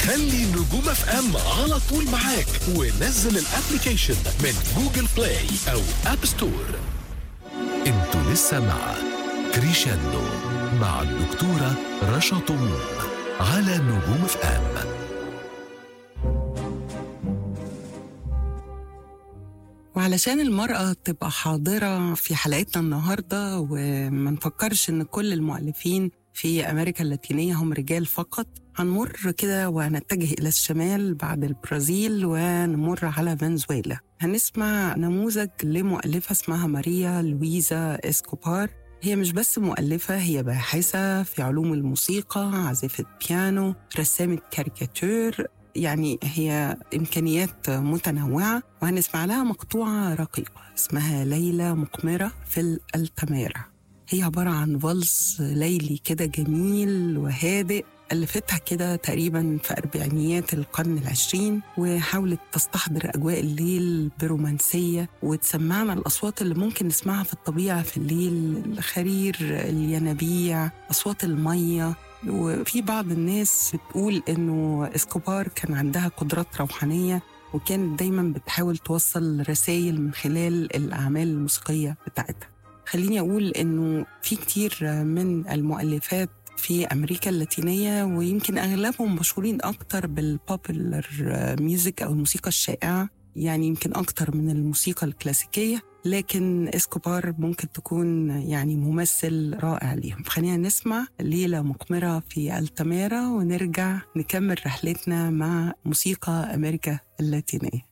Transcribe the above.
خلي نجوم اف ام على طول معاك ونزل الابليكيشن من جوجل بلاي او اب ستور انتوا لسه مع كريشاندو مع الدكتورة رشا طموح على نجوم اف ام وعلشان المرأة تبقى حاضرة في حلقتنا النهاردة وما نفكرش إن كل المؤلفين في أمريكا اللاتينية هم رجال فقط هنمر كده وهنتجه إلى الشمال بعد البرازيل ونمر على فنزويلا هنسمع نموذج لمؤلفة اسمها ماريا لويزا إسكوبار هي مش بس مؤلفة هي باحثة في علوم الموسيقى عازفة بيانو رسامة كاريكاتير يعني هي إمكانيات متنوعة وهنسمع لها مقطوعة رقيقة اسمها ليلى مقمرة في الألتميرا هي عبارة عن فالس ليلي كده جميل وهادئ ألفتها كده تقريبا في أربعينيات القرن العشرين وحاولت تستحضر أجواء الليل برومانسية وتسمعنا الأصوات اللي ممكن نسمعها في الطبيعة في الليل الخرير الينابيع أصوات المية وفي بعض الناس بتقول إنه اسكوبار كان عندها قدرات روحانية وكانت دايما بتحاول توصل رسائل من خلال الأعمال الموسيقية بتاعتها خليني أقول إنه في كتير من المؤلفات في أمريكا اللاتينية ويمكن أغلبهم مشهورين أكتر بالبوبولار ميوزك أو الموسيقى الشائعة يعني يمكن أكتر من الموسيقى الكلاسيكية لكن اسكوبار ممكن تكون يعني ممثل رائع ليهم خلينا نسمع ليلة مقمرة في التميرا ونرجع نكمل رحلتنا مع موسيقى أمريكا اللاتينية